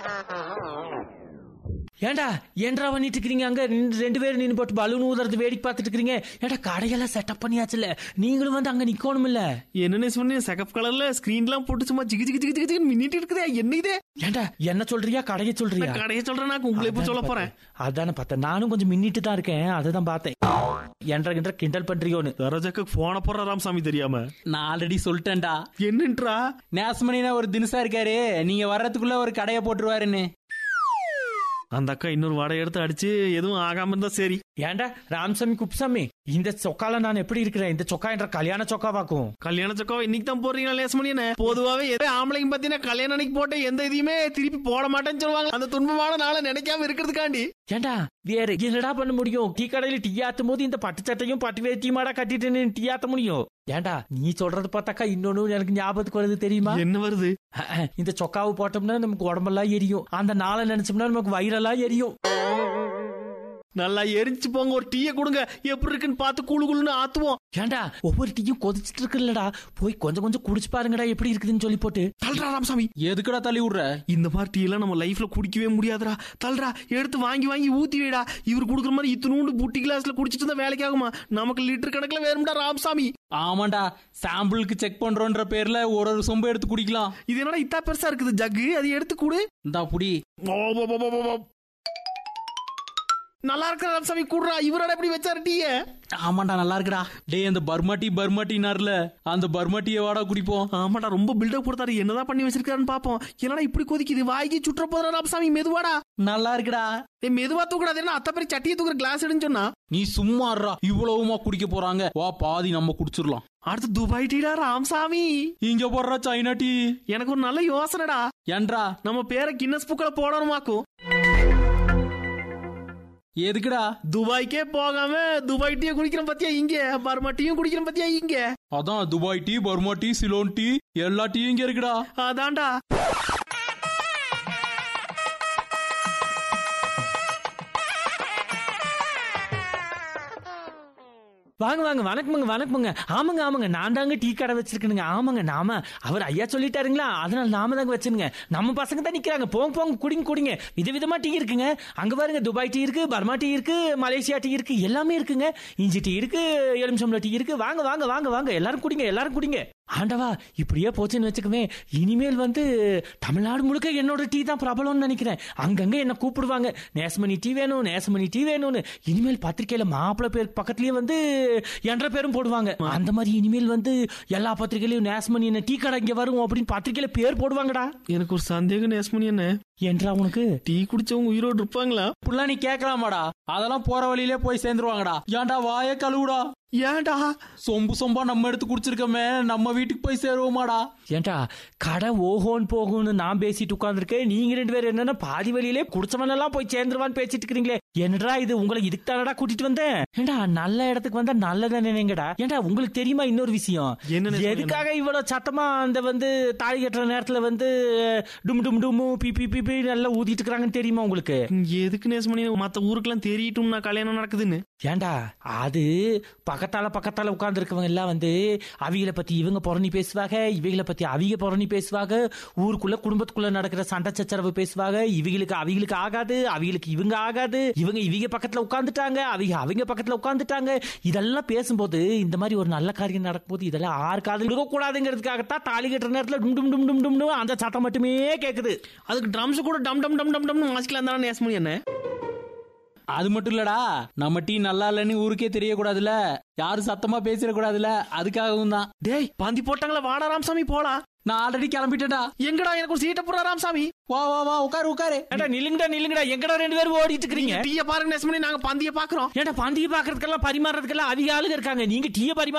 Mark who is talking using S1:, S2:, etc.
S1: ஏன்டா ஏன்டா பண்ணிட்டு இருக்கீங்க அங்க நின்னு ரெண்டு பேரும் நின்னு போட்டு பலூன் ஊதுறது வேடிக்கை பார்த்துட்டு இருக்கீங்க ஏன்டா கடையெல்லாம் செட்டப் பண்ணியாச்சுல நீங்களும் வந்து அங்க நிக்கணும் இல்ல
S2: என்னன்னு சொன்னேன் செகப் கலர்ல ஸ்கிரீன்லாம் போட்டு சும்மா ஜிகி ஜிகி ஜிகி ஜிகி ஜிகி மின்னிட்டு இருக்குதே என்ன இது
S1: ஏன்டா என்ன சொல்றியா கடையை சொல்றியா
S2: நான் கடையை சொல்றேன் நான் உங்களை இப்ப சொல்ல போறேன்
S1: அதானே பார்த்தேன் நானும் கொஞ்சம் மின்னிட்டு தான் இருக்கேன் அதுதான் பார்த்தேன் என்ற கின்ற கிண்டல் பண்றியோன்னு
S2: தரஜாக்கு போன போற ராமசாமி தெரியாம
S3: நான் ஆல்ரெடி சொல்லிட்டேன்டா
S2: என்னன்றா
S3: நேசமணினா ஒரு தினசா இருக்காரு நீங்க வர்றதுக்குள்ள ஒரு கடையை போட்டுருவாருன்னு
S2: அந்த அக்கா இன்னொரு வாடகை எடுத்து அடிச்சு எதுவும் ஆகாம இருந்தா சரி
S1: ஏன்டா ராமசாமி குப்சாமி இந்த சொக்கால நான் எப்படி இருக்கிறேன் இந்த சொக்கா என்ற கல்யாண சொக்காவாக்கும்
S2: கல்யாண சக்கா இன்னைக்கு தான் போறீங்க லேசமணி என்ன பொதுவாவே எதோ ஆம்பளைங்க பாத்தீங்கன்னா கல்யாணம் அன்னைக்கு போட்ட எந்த இதையுமே திருப்பி போட மாட்டேன்னு சொல்லுவாங்க அந்த துன்பமான நாளை நினைக்காம இருக்கிறதுக்காண்டி
S1: ஏன்டா வேற என்னடா பண்ண முடியும் டீ கடையில டீ ஆத்தும் போது இந்த பட்டு சட்டையும் பட்டு வேட்டியுமாடா கட்டிட்டு நின்னு டீ ஆத்த முடியும் ஏன்டா நீ சொல்றது பார்த்தாக்கா இன்னொன்னு எனக்கு ஞாபகத்துக்கு வருது தெரியுமா
S2: என்ன வருது
S1: இந்த சொக்காவை போட்டோம்னா நமக்கு உடம்பெல்லாம் எரியும் அந்த நாளை நினைச்சோம்னா நமக்கு வயிறெல்லாம் எரியும்
S2: நல்லா எரிஞ்சு போங்க ஒரு டீயை கொடுங்க எப்படி இருக்குன்னு பார்த்து குழு குழுன்னு ஆத்துவோம்
S1: ஏன்டா ஒவ்வொரு டீயும் கொதிச்சிட்டு இருக்குல்லடா போய் கொஞ்சம் கொஞ்சம் குடிச்சு பாருங்கடா எப்படி இருக்குதுன்னு சொல்லி போட்டு
S2: தல்றா ராமசாமி
S3: எதுக்குடா தள்ளி விடுற
S2: இந்த மாதிரி டீ எல்லாம் நம்ம லைஃப்ல குடிக்கவே முடியாதுடா தல்றா எடுத்து வாங்கி வாங்கி ஊத்தி வைடா இவர் குடுக்குற மாதிரி இத்தனூண்டு புட்டி கிளாஸ்ல குடிச்சிட்டு இருந்தா வேலைக்கு ஆகுமா நமக்கு லிட்டர் கணக்குல வேணும்டா ராமசாமி
S3: ஆமாண்டா சாம்பிளுக்கு செக் பண்றோன்ற பேர்ல ஒரு ஒரு சொம்பு எடுத்து குடிக்கலாம்
S2: இது என்னடா இத்தா பெருசா இருக்குது ஜக்கு அது எடுத்து கொடு
S3: இந்தா புடி
S2: ஓ, போ, போ, போ, போ, போ. நல்லா இருக்கிற ராமசாமி கூடுறா இவரோட எப்படி வச்சாரு டீய
S3: ஆமாண்டா நல்லா இருக்குடா டேய் அந்த பர்மாட்டி பர்மாட்டினார்ல அந்த பர்மாட்டியை வாடா குடிப்போம்
S2: ஆமாடா ரொம்ப பில்டப் கொடுத்தாரு என்னதான் பண்ணி வச்சிருக்காருன்னு பாப்போம் என்னடா இப்படி கொதிக்குது வாய்க்கு சுற்ற போதுறா ராமசாமி மெதுவாடா
S3: நல்லா இருக்குடா
S2: ஏய் மெதுவா தூக்குறாது என்ன அத்தை பெரிய சட்டியை தூக்குற கிளாஸ் எடுன்னு சொன்னா
S3: நீ சும்மா இருடா இவ்வளவுமா குடிக்க போறாங்க வா பாதி நம்ம குடிச்சிடலாம்
S2: அடுத்து துபாய் டீடா ராமசாமி
S3: இங்க போடுறா சைனா டீ
S2: எனக்கு ஒரு நல்ல யோசனைடா
S3: ஏன்றா
S2: நம்ம பேரை கின்னஸ் புக்கில் போடணுமாக்கும்
S3: எதுக்குடா
S2: துபாய்க்கே போகாம துபாய் டீ குடிக்கிறோம் பத்தியா இங்க பர்மா டீயும் குடிக்கிறோம் பத்தியா இங்க
S3: அதான் Dubai tea Burma tea Ceylon tea எல்லா டீயும் இங்க இருக்குடா
S2: அதான்டா
S1: வாங்க வாங்க வணக்கமுங்க வணக்கமுங்க ஆமாங்க ஆமாங்க நான் தாங்க டீ கடை வச்சிருக்கணுங்க ஆமாங்க நாம அவர் ஐயா சொல்லிட்டாருங்களா அதனால நாம தாங்க வச்சிருங்க நம்ம பசங்க தான் நிக்கிறாங்க போங்க போங்க குடிங்க குடிங்க விதவிதமா டீ இருக்குங்க அங்க பாருங்க துபாய் டீ இருக்கு பர்மா டீ இருக்கு மலேசியா டீ இருக்கு எல்லாமே இருக்குங்க இஞ்சி டீ இருக்கு எலுமிச்சம்பளம் டீ இருக்கு வாங்க வாங்க வாங்க வாங்க எல்லாரும் குடிங்க எல்லாரும் குடிங்க ஆண்டவா இப்படியே போச்சுன்னு வச்சுக்கவே இனிமேல் வந்து தமிழ்நாடு முழுக்க என்னோட டீ தான் பிரபலம்னு நினைக்கிறேன் அங்கங்க என்ன கூப்பிடுவாங்க நேசமணி டீ வேணும் நேசமணி டீ வேணும்னு இனிமேல் பத்திரிக்கையில மாப்பிள்ளை பேர் பக்கத்துலயே வந்து என்ற பேரும் போடுவாங்க அந்த மாதிரி இனிமேல் வந்து எல்லா பத்திரிக்கையிலயும் நேசமணி என்ன டீ கடை இங்க வரும் அப்படின்னு பத்திரிக்கையில பேர் போடுவாங்கடா
S2: எனக்கு ஒரு சந்தேகம் நேஸ்மணி என்ன
S1: என்றா உனக்கு
S2: டீ குடிச்சவங்க உயிரோடு இருப்பாங்களா
S3: இப்படிலாம் நீ கேட்கலாமாடா அதெல்லாம் போற வழியிலே போய் சேர்ந்துருவாங்கடா ஏன்டா வாய கழுவுடா
S2: ஏன்டா
S3: சொம்பு சொம்பா நம்ம எடுத்து குடிச்சிருக்கோமே நம்ம வீட்டுக்கு போய் சேருவோமாடா
S1: ஏன்டா கடை ஓஹோன்னு போகும்னு நான் பேசிட்டு உட்கார்ந்துருக்கேன் நீங்க ரெண்டு பேரும் என்னன்னா பாதி வழியிலே குடிச்சவன் எல்லாம் போய் சேர்ந்துருவான்னு பேசிட்டு இருக்கீங்களே என்னடா இது உங்களை இதுக்கு தானடா கூட்டிட்டு வந்தேன் ஏண்டா நல்ல இடத்துக்கு வந்தா நல்லதா நினைங்கடா ஏண்டா உங்களுக்கு தெரியுமா இன்னொரு விஷயம்
S2: என்னன்னு
S1: எதுக்காக இவ்வளவு சத்தமா அந்த வந்து தாலி கட்டுற நேரத்துல வந்து டும் டும் டும்மு பி பி பி பி நல்லா ஊதிட்டு இருக்காங்கன்னு தெரியுமா உங்களுக்கு
S2: எதுக்கு நேஸ்மணி மத்த ஊருக்கெல்லாம் தெரியட்டும் நான் கல்யாணம் நடக்குதுன்னு
S1: ஏண்டா அது பக்கத்தால பக்கத்தால உட்கார்ந்து இருக்கவங்க எல்லாம் வந்து அவிகளை பத்தி இவங்க புறணி பேசுவாங்க இவங்களை பத்தி அவிக புறணி பேசுவாங்க ஊருக்குள்ள குடும்பத்துக்குள்ள நடக்கிற சண்டை சச்சரவு பேசுவாங்க இவங்களுக்கு அவிகளுக்கு ஆகாது அவிகளுக்கு இவங்க ஆகாது இவங்க இவங்க பக்கத்துல உட்கார்ந்துட்டாங்க அவங்க அவங்க பக்கத்துல உட்கார்ந்துட்டாங்க இதெல்லாம் பேசும்போது இந்த மாதிரி ஒரு நல்ல காரியம் நடக்கும்போது இதெல்லாம் ஆறு காதல் இருக்க கூடாதுங்கிறதுக்காகத்தான் தாலி கட்டுற நேரத்துல டும் டும் டும் டும் டும்னு அந்த சத்தம் மட்டுமே கேக்குது
S2: அதுக்கு ட்ரம்ஸ் கூட டம் டம் டம் டம் டம்னு வாசிக்கலாம் தானே நேஸ்மணி என்ன
S3: அது மட்டும் இல்லடா நம்ம டீ நல்லா இல்லைன்னு ஊருக்கே தெரியக்கூடாதுல யாரும் சத்தமா பேசிடக்கூடாதுல அதுக்காகவும் தான்
S2: டேய் பாந்தி போட்டாங்களா வாடா ராமசாமி போலாம்
S3: நான் ஆல்ரெடி கிளம்பிட்டேன்டா
S2: எங்கடா எனக்கு ஒரு சீட்டை போடுறா ராமசாமி
S3: வா வா வா உட்காரு உட்காரு
S1: ஏண்டா நில்லுங்கடா நில்லுங்கடா எங்கடா ரெண்டு பேரும் ஓடிட்டு இருக்கிறீங்க
S2: டீய பாருங்க நேஸ்மணி நாங்க பந்திய பாக்குறோம்
S1: ஏன்டா பந்திய பாக்குறதுக்கெல்லாம் பரிமாறதுக்கெல்லாம் அதிக ஆளுங்க இருக்காங்க நீங்க டீய பரிமாற